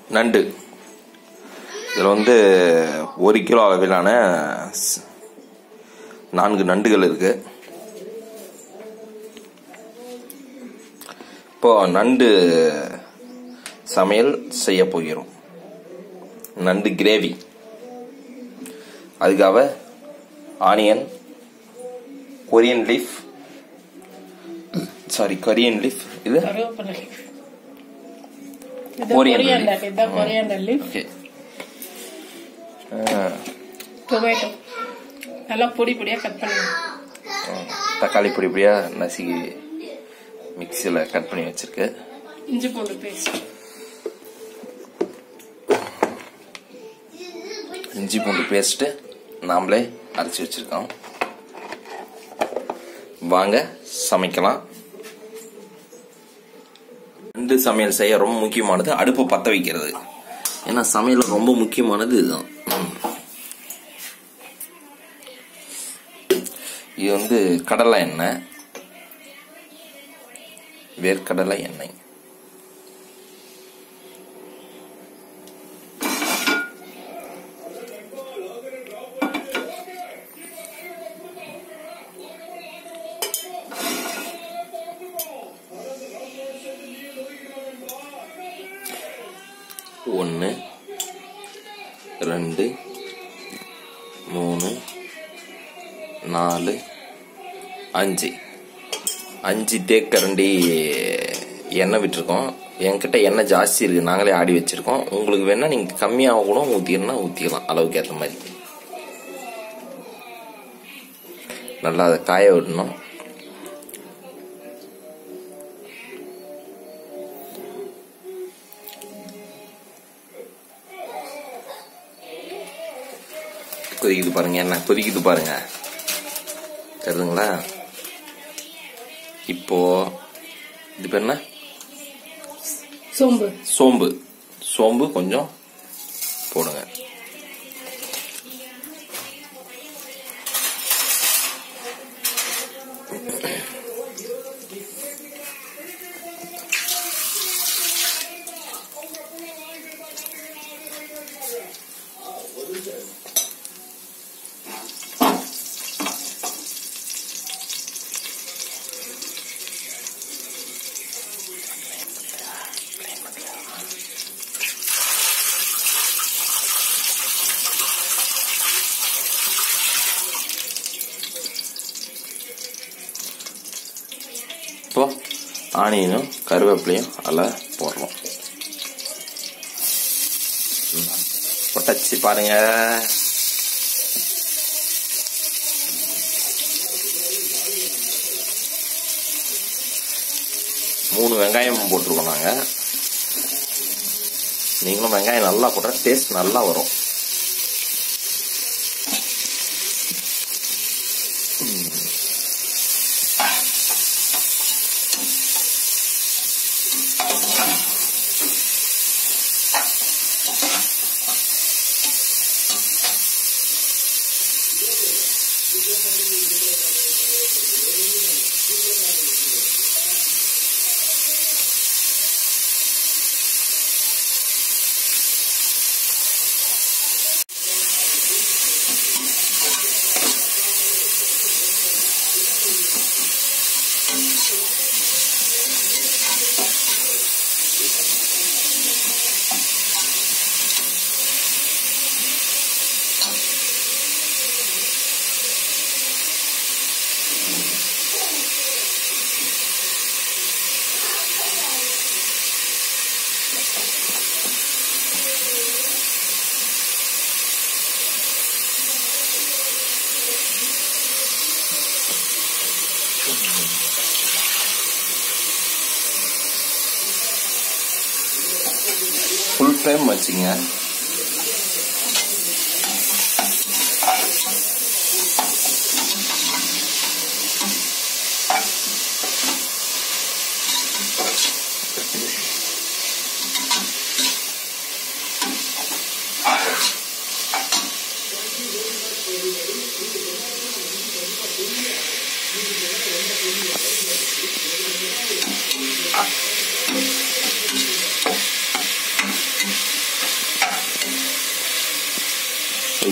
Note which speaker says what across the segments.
Speaker 1: நண்டு இதில் வந்து ஒரு கிலோ அளவிலான ஸ்- நான்கு நண்டுகள் இருக்கு இப்போ நண்டு சமையல் செய்ய போகிறோம் நண்டு கிரேவி அதுக்காக onion coriander leaf sorry coriander leaf இது
Speaker 2: கருவேப்பிலை இது
Speaker 1: Coriander
Speaker 2: கொரியாண்டர்
Speaker 1: leaf.
Speaker 2: இதுதான் கொரியாண்டர் லீஃப்
Speaker 1: ஓகே
Speaker 2: டொமேட்டோ நல்லா பொடி பொடியா கட் பண்ணுங்க
Speaker 1: தக்காளி பொடி பொடியா நசுக்கி மிக்சியில் கட் பண்ணி வச்சிருக்கு
Speaker 2: இஞ்சி பூண்டு பேஸ்ட்
Speaker 1: இஞ்சி பூண்டு பேஸ்ட்டு நாமளே அரைச்சி வச்சிருக்கோம் வாங்க சமைக்கலாம் ரெண்டு சமையல் செய்ய ரொம்ப முக்கியமானது அடுப்பை பற்ற வைக்கிறது ஏன்னா சமையல் ரொம்ப முக்கியமானது இதுதான் ம். இது வந்து கடலை எண்ணெய் வேர்க்கடலை எண்ணெய் ஒன்று ரெண்டு மூணு நாலு அஞ்சு அஞ்சு தேக்கரண்டி எண்ணெய் விட்டுருக்கோம் என்கிட்ட எண்ணெய் ஜாஸ்தி இருக்குது நாங்களே ஆடி வச்சுருக்கோம் உங்களுக்கு வேணால் நீங்கள் கம்மியாக கூட ஊற்றிக்கணும்னா ஊற்றிக்கலாம் அளவுக்கு ஏற்ற மாதிரி நல்லா அதை காய விடணும் கொதிக்குது பாருங்க என்ன கொதிக்குது பாருங்க தெரியுதுங்களா இப்போ இது பேர் என்ன
Speaker 2: சோம்பு
Speaker 1: சோம்பு சோம்பு கொஞ்சம் போடுங்க இப்போ ஆனியனும் கருவேப்பிலையும் அதில் போடுறோம் ம். பொட்டச்சி பாருங்க மூணு வெங்காயம் போட்டிருக்கோம் நாங்கள் நீங்களும் வெங்காயம் நல்லா போட்டா டேஸ்ட் நல்லா வரும் ஃபுல் ஃப்ளேம் வச்சுங்க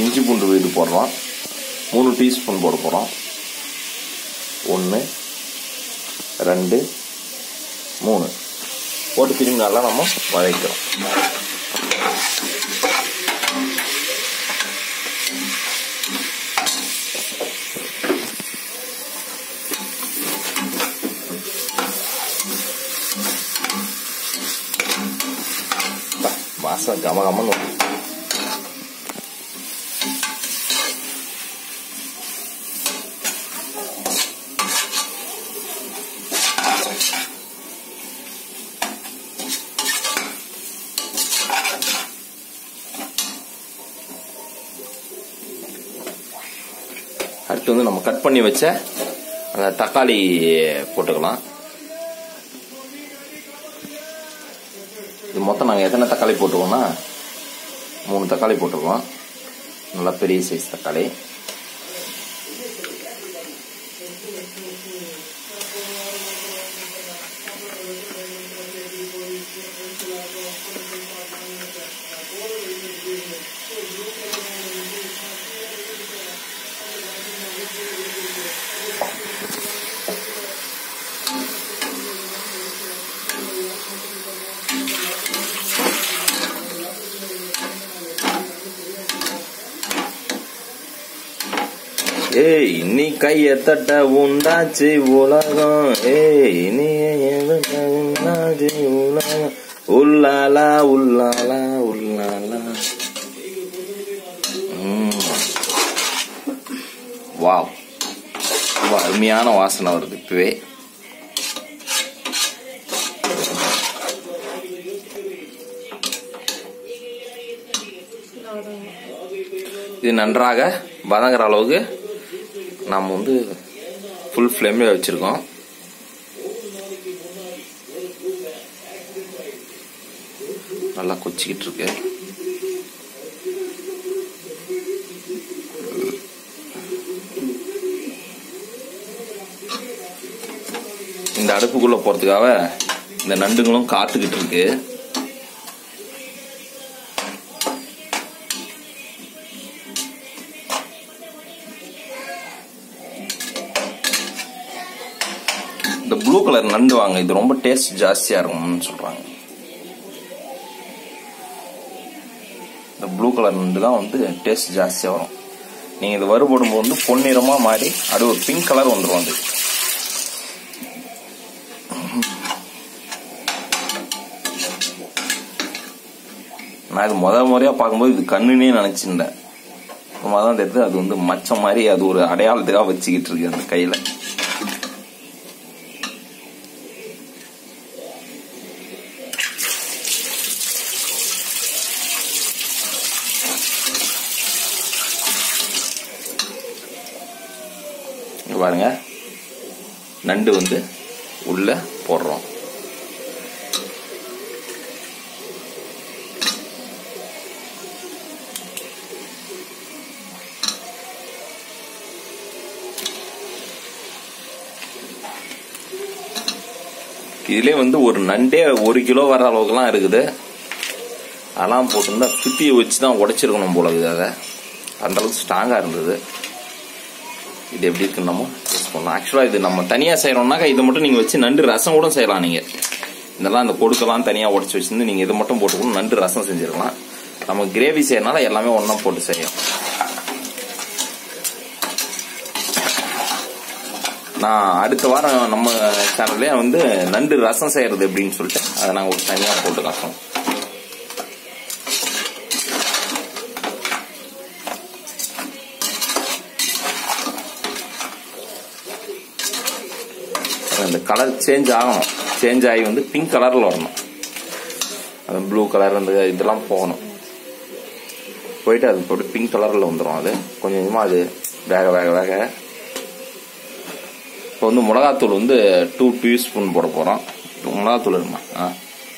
Speaker 1: இஞ்சி பூண்டு விழுது போடுறோம் மூணு டீஸ்பூன் போட போகிறோம் ஒன்று ரெண்டு மூணு போட்டு திரும்பி நல்லா நம்ம வதக்கிறோம் வாசம் கம கமன்னு வருது. அடுத்து வந்து நம்ம கட் பண்ணி வச்ச அந்த தக்காளி போட்டுக்கலாம் இது மொத்தம் நாங்கள் எத்தனை தக்காளி போட்டுக்கோம்னா மூணு தக்காளி போட்டுக்குவோம் நல்லா பெரிய சைஸ் தக்காளி ஏய் நீ கைய தட்ட உண்டாச்சு உலகம் ஏய் நீ எதட்ட உண்டாச்சு உலகம் உள்ளாலா உள்ளாலா உள்ளாலா ம். வாவ் ரொம்ப அருமையான வாசனை வருது இப்பவே இது நன்றாக வதங்குற அளவுக்கு நாம் வந்து ஃபுல் ஃப்ளேமில் வச்சுருக்கோம் நல்லா கொச்சிக்கிட்டு இருக்கு இந்த அடுப்புக்குள்ள போறதுக்காக இந்த நண்டுங்களும் காத்துக்கிட்டு இருக்கு இந்த ப்ளூ கலர் நண்டு வாங்க இது ரொம்ப டேஸ்ட் ஜாஸ்தியா இருக்கும்னு சொல்றாங்க இந்த ப்ளூ கலர் நண்டு தான் வந்து டேஸ்ட் ஜாஸ்தியா வரும் நீங்க இது வறுபடும் போது வந்து பொன்னிறமா மாறி அது ஒரு பிங்க் கலர் வந்துடும் அது நான் இது முத முறையா பார்க்கும்போது இது கண்ணுனே நினைச்சிருந்தேன் அப்புறமா தான் தெரியுது அது வந்து மச்சம் மாதிரி அது ஒரு அடையாளத்துக்காக வச்சுக்கிட்டு இருக்கு அந்த கையில இங்க பாருங்க நண்டு வந்து உள்ள போடுறோம் இதுலயே வந்து ஒரு நண்டே ஒரு கிலோ வர அளவுக்குலாம் இருக்குது அதெல்லாம் போட்டிருந்தா சுத்தியை வச்சு தான் உடைச்சிருக்கணும் போல இருக்குது அதை அந்த அளவுக்கு ஸ்ட்ராங்கா இருந்தது இது எப்படி இருக்குன்னு நம்ம டேஸ்ட் பண்ணலாம் ஆக்சுவலாக இது நம்ம தனியாக செய்கிறோம்னாக்கா இதை மட்டும் நீங்கள் வச்சு நண்டு ரசம் கூட செய்யலாம் நீங்கள் இதெல்லாம் அந்த கொடுக்கலாம் தனியாக உடச்சி வச்சிருந்து நீங்கள் இதை மட்டும் போட்டுக்கணும் நண்டு ரசம் செஞ்சிடலாம் நம்ம கிரேவி செய்யறனால எல்லாமே ஒன்றா போட்டு செய்யும் நான் அடுத்த வாரம் நம்ம சேனல்லே வந்து நண்டு ரசம் செய்யறது எப்படின்னு சொல்லிட்டு அதை நாங்கள் ஒரு தனியாக போட்டு காட்டுறோம் அந்த கலர் சேஞ்ச் ஆகணும் சேஞ்ச் ஆகி வந்து பிங்க் கலரில் வரணும் அந்த ப்ளூ கலர் அந்த இதெல்லாம் போகணும் போயிட்டு அது போட்டு பிங்க் கலரில் வந்துடும் அது கொஞ்சம் கொஞ்சமாக அது வேக வேக வேக இப்போ வந்து மிளகாத்தூள் வந்து டூ டீஸ்பூன் போட போகிறோம் மிளகாத்தூள் இருக்குமா ஆ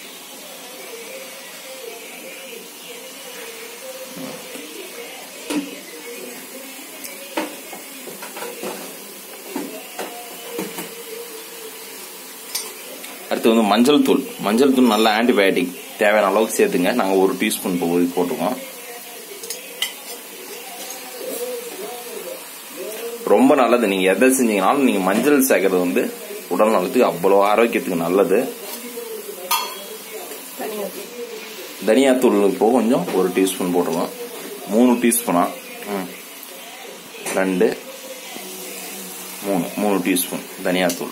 Speaker 1: அடுத்து வந்து மஞ்சள் தூள் மஞ்சள் தூள் நல்ல ஆன்டிபயோட்டிக் தேவையான அளவுக்கு சேர்த்துங்க நாங்கள் ஒரு டீஸ்பூன் போய் போட்டுக்கோம் ரொம்ப நல்லது நீங்க எதை செஞ்சீங்கனாலும் நீங்க மஞ்சள் சேர்க்கறது வந்து உடல் நலத்துக்கு அவ்வளோ ஆரோக்கியத்துக்கு நல்லது
Speaker 2: தனியாக
Speaker 1: தனியாத்தூள் இப்போ கொஞ்சம் ஒரு டீஸ்பூன் போட்டுருவோம் மூணு டீஸ்பூனா ம் ரெண்டு மூணு மூணு டீஸ்பூன் தனியாத்தூள்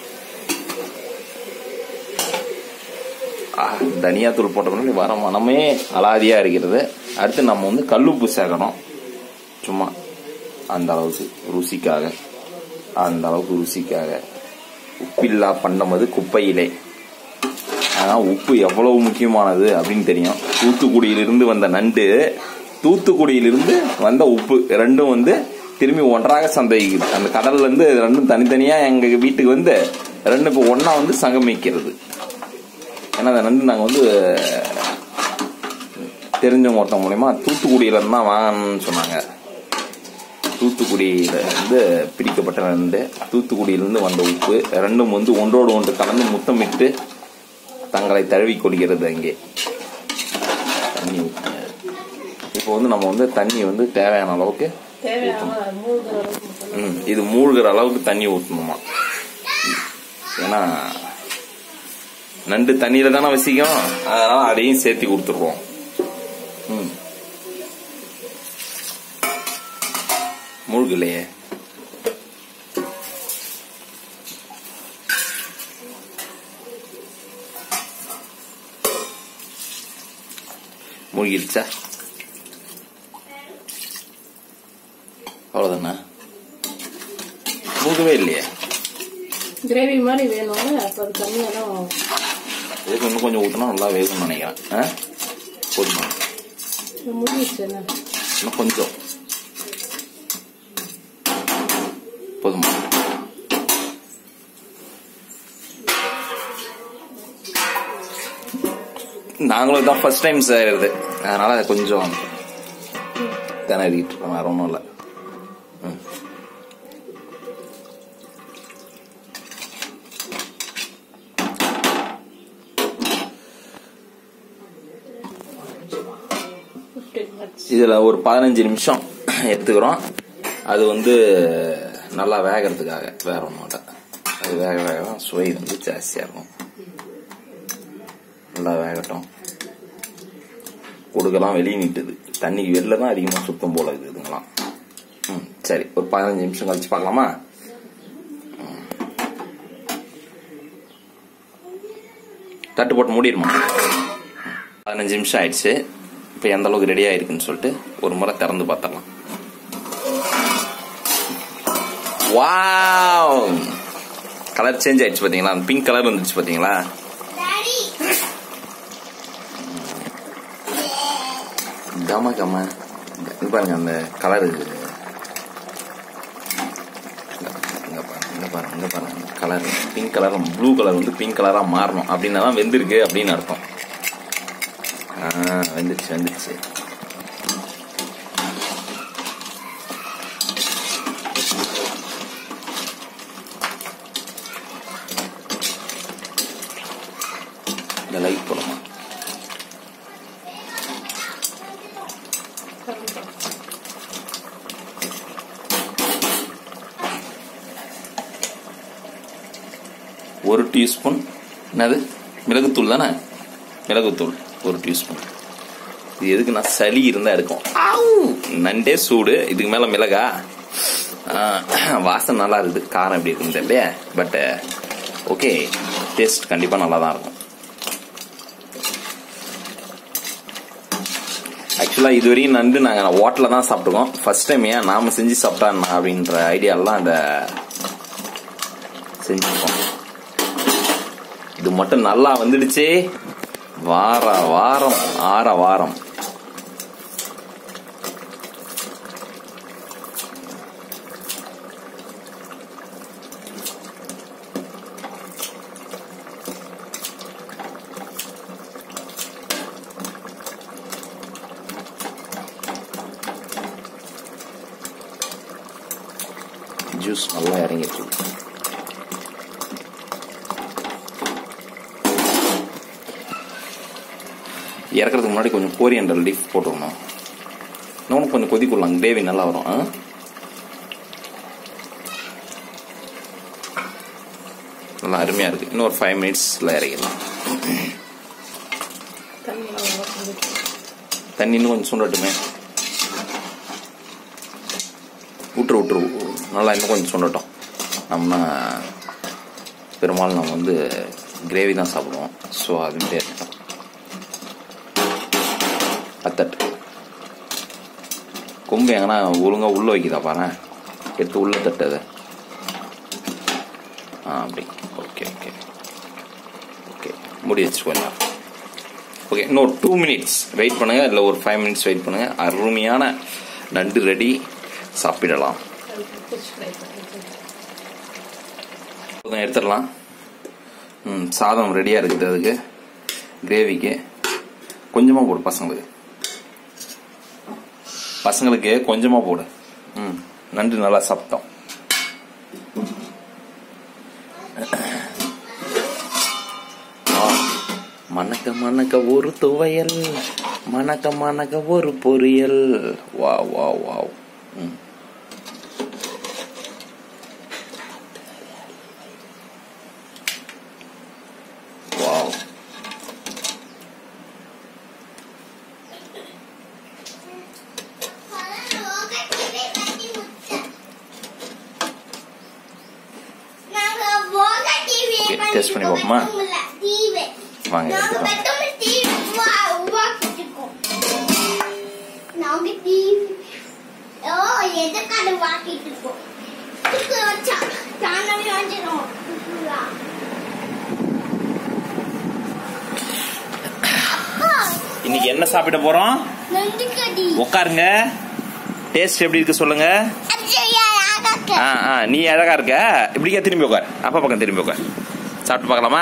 Speaker 1: ஆ, தனியாத்தூள் போட்ட பின்னாடி வர மனமே அலாதியா இருக்கிறது அடுத்து நம்ம வந்து கல்லுப்பு சேர்க்கணும் சும்மா அந்த அளவுக்கு ருசிக்காக அந்த அளவுக்கு ருசிக்காக உப்பில்லா பண்ணமது குப்பையிலே ஆனா உப்பு எவ்வளவு முக்கியமானது அப்படின்னு தெரியும் தூத்துக்குடியிலிருந்து வந்த நண்டு தூத்துக்குடியிலிருந்து வந்த உப்பு ரெண்டும் வந்து திரும்பி ஒன்றாக சந்தேகிக்குது அந்த கடல்ல இருந்து ரெண்டும் தனித்தனியா எங்க வீட்டுக்கு வந்து ரெண்டும் இப்போ ஒண்ணா வந்து சங்கமிக்கிறது ஏன்னா அந்த நண்டு நாங்க வந்து தெரிஞ்சவங்க ஒருத்தவங்க மூலயமா தூத்துக்குடியில இருந்து தான் வாங்கணும்னு சொன்னாங்க தூத்துக்குடியில இருந்து பிடிக்கப்பட்ட நண்டு தூத்துக்குடியிலிருந்து வந்த உப்பு ரெண்டும் வந்து ஒன்றோடு ஒன்று கலந்து முத்தமிட்டு தங்களை தழுவிக் கொள்கிறது அங்கே தண்ணி ஊத்துங்க. இப்போ வந்து நம்ம வந்து தண்ணி வந்து தேவையான அளவுக்கு
Speaker 2: தேவையான மூழ்கிற அளவுக்கு மட்டும்
Speaker 1: ம், இது மூழ்கிற அளவுக்கு தண்ணி ஊற்றணுமா ஏன்னா நண்டு தண்ணியில தானே வசிக்கும் அதனால அதையும் சேர்த்து கொடுத்துருவோம் ம். மூழ்கலையே மூழ்கிடுச்சா அவ்வளோதானே மூழ்கவே இல்லையே
Speaker 2: கிரேவி மாதிரி வேணும் அப்போ அது கம்மியாக தான்
Speaker 1: இதுக்கு இன்னும் கொஞ்சம் ஊற்றினா நல்லா வேகும்னு நினைக்கிறேன் ஆ போதுமா
Speaker 2: முடிஞ்சிச்சு என்ன
Speaker 1: இன்னும் கொஞ்சம் போதுமா நாங்களும் தான் ஃபர்ஸ்ட் டைம் செய்யறது அதனால கொஞ்சம் திணறிட்டு இருக்கோம் வேற ஒன்றும் இல்லை ம்.
Speaker 2: ஃபிஃப்டீன் மினிட்ஸ்
Speaker 1: இதுல ஒரு பதினஞ்சு நிமிஷம் எடுத்துக்கிறோம் அது வந்து நல்லா வேகறதுக்காக வேற ஒன்றும் இல்லை அது வேக வேக தான் சுவை வந்து ஜாஸ்தியா இருக்கும் நல்லா வேகட்டும் கொடுக்கலாம் வெளியே நீட்டுது தண்ணிக்கு வெளில தான் அதிகமா சுத்தம் போல இருக்குது இதுங்களாம் ம் சரி ஒரு பதினஞ்சு நிமிஷம் கழிச்சு பார்க்கலாமா ம். தட்டு போட்டு மூடிடுமா பதினஞ்சு நிமிஷம் ஆயிடுச்சு இப்போ எந்த அளவுக்கு ரெடி ஆயிருக்குன்னு சொல்லிட்டு ஒரு முறை திறந்து பார்த்துடலாம் வாவ் கலர் சேஞ்ச் ஆயிடுச்சு பாத்தீங்களா பிங்க் கலர் வந்துருச்சு பாத்தீங்களா கம கம இங்க பாருங்க அந்த கலர் இங்க பாருங்க இங்க பாருங்க இங்க பாருங்க colour pink colour blue colour வந்து பிங்க் கலரா மாறணும் அப்படின்னா தான் வெந்திருக்கு அப்படின்னு அர்த்தம் ஆ வந்துருச்சு வந்துருச்சு இந்த லைட் போடமா ஒரு டீஸ்பூன் என்னது மிளகுத்தூள் தானே மிளகுத்தூள் ஒரு டீஸ்பூன் இது எதுக்குன்னா சளி இருந்தா இருக்கும் ஆவ்! நண்டே சூடு இதுக்கு மேல மிளகா ஆ, வாசனை நல்லா இருக்குது காரம் எப்படி இருக்குன்னு தெரியல பட் ஓகே டேஸ்ட் கண்டிப்பா நல்லா தான் இருக்கும் ஆக்சுவலா இதுவரையும் நண்டு நாங்க ஹோட்டல்ல தான் சாப்பிட்டுக்கோம் ஃபர்ஸ்ட் டைம் ஏன் நாம செஞ்சு சாப்பிட்டா என்ன அப்படின்ற ஐடியாலாம் அந்த செஞ்சுருக்கோம் இது மட்டும் நல்லா வந்துடுச்சு வார வாரம் ஆற வாரம் ஜூஸ் நல்லா இறங்கிட்டு இறக்கிறதுக்கு முன்னாடி கொஞ்சம் கோரியண்டர் லீஃப் போட்டுக்கணும் இன்னொன்று கொஞ்சம் கொதிக்கொள்ளலாம் கிரேவி நல்லா வரும் ஆ? நல்லா அருமையாக இருக்குது இன்னும் ஒரு ஃபைவ் மினிட்ஸில் இறக்கிடலாம்
Speaker 2: தண்ணியெல்லாம் நல்லா கொதிச்சு.
Speaker 1: தண்ணி இன்னும் கொஞ்சம் சுண்டட்டுமே விட்டுரு விட்டுரு நல்லா இன்னும் கொஞ்சம் சுண்டட்டும் நம்ம பெரும்பாலும் நம்ம வந்து கிரேவி தான் சாப்பிடுவோம் ஸோ அது இருக்கட்டும் அத்தட்டு கொம்பு எங்கன்னா ஒழுங்காக உள்ளே வைக்குதா பாரு எடுத்து உள்ளே தட்டு அதை ஆ அப்படி ஓகே ஓகே ஓகே முடி வச்சுக்கோ எல்லாரும் ஓகே இன்னொரு டூ மினிட்ஸ் வெயிட் பண்ணுங்க இல்லை ஒரு ஃபைவ் மினிட்ஸ் வெயிட் பண்ணுங்க அருமையான நண்டு ரெடி சாப்பிடலாம்
Speaker 2: அதுக்கு fish fry பண்ணிட்டு.
Speaker 1: கொஞ்சம் எடுத்துடலாம் ம் சாதம் ரெடியாக இருக்குது அதுக்கு கிரேவிக்கு கொஞ்சமாக போடு பசங்களுக்கு பசங்களுக்கு கொஞ்சமாக போடு ம் நண்டு நல்லா சாப்பிட்டோம் ஆ, மணக்க மணக்க ஒரு துவையல் மணக்க மணக்க ஒரு பொரியல் வா வா வாவ் ம் வாவ்
Speaker 3: Okay,
Speaker 1: test பண்ணி பார்ப்போமா? வாங்க,
Speaker 3: நாங்க
Speaker 1: எடுத்துக்கலாம்.
Speaker 3: பெத்தவங்க டிவி உருவாக்கிட்டு இருக்கோம் நாங்க டிவி ஓ எதுக்காக வாக்கிட்டு இருக்கோம் இதுக்கு வச்சா தானவே வந்துடும் அப்பா
Speaker 1: இன்னைக்கு என்ன சாப்பிட போறோம்
Speaker 3: நண்டுக்கடி
Speaker 1: உட்காருங்க டேஸ்ட் எப்படி இருக்கு சொல்லுங்க ஆ ஆ நீ அழகா இருக்க இப்படிக்கா திரும்பி உட்கார் அப்பா பக்கம் திரும்பி உட்கார் சாப்பிட்டு பார்க்கலாமா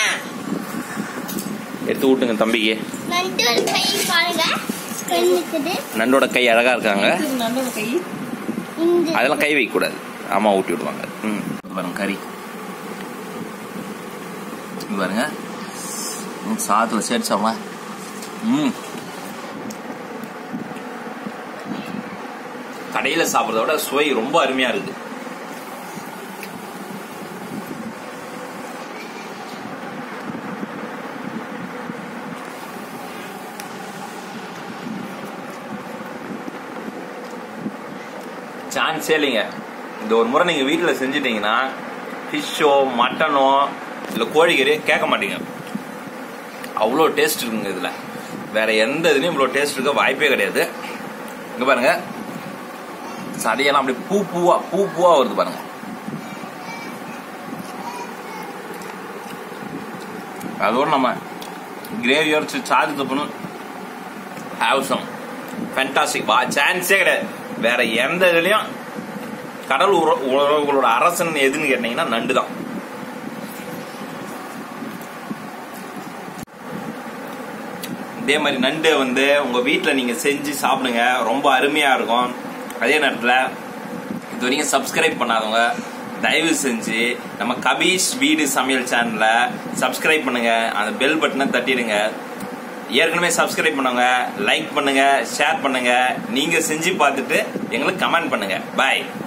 Speaker 1: எடுத்து ஊட்டுங்க தம்பிக்கு
Speaker 3: நண்டு ஒரு கை பாருங்க கண்ணுக்குது
Speaker 1: நண்டோட கை அழகா இருக்காங்க
Speaker 2: இது நல்ல கை
Speaker 3: இந்த
Speaker 1: அதெல்லாம் கை வைக்க கூடாது அம்மா ஊட்டி விடுவாங்க ம் இது பாருங்க கறி இது பாருங்க ம், சாதத்துல சேர்ச்சாமா ம் கடையில சாப்பிட்றத விட சுவை ரொம்ப அருமையா இருக்கு சான்ஸே இல்லைங்க இந்த ஒரு முறை நீங்க வீட்டில் செஞ்சிட்டீங்கன்னா ஃபிஷ்ஷோ மட்டனோ இல்லை கோழிக்கறியோ கேட்க மாட்டீங்க அவ்வளோ டேஸ்ட் இருக்குங்க இதில் வேற எந்த இதுலையும் இவ்வளோ டேஸ்ட் இருக்க வாய்ப்பே கிடையாது இங்க பாருங்க சடையெல்லாம் அப்படி பூ பூவா பூ பூவா வருது பாருங்க அதோட நம்ம கிரேவி அரைச்சு சாதி தப்பணும் ஹாவ் சம் ஃபேண்டாஸ்டிக் வா சான்ஸே கிடையாது வேற எந்த இதுலயும் கடல் உற- உறவுகளோட அரசன் எதுன்னு கேட்டீங்கன்னா நண்டு தான் இதே மாதிரி நண்டு வந்து உங்க வீட்டில் நீங்க செஞ்சு சாப்பிடுங்க ரொம்ப அருமையா இருக்கும் அதே நேரத்தில் இது வரைக்கும் சப்ஸ்கிரைப் பண்ணாதவங்க தயவு செஞ்சு நம்ம கபீஷ் வீடு சமையல் சேனலை சப்ஸ்கிரைப் பண்ணுங்க அந்த பெல் பட்டனை தட்டிடுங்க ஏற்கனவே சப்ஸ்கிரைப் பண்ணுங்க லைக் பண்ணுங்க ஷேர் பண்ணுங்க நீங்க செஞ்சு பார்த்துட்டு எங்களுக்கு கமெண்ட் பண்ணுங்க பாய்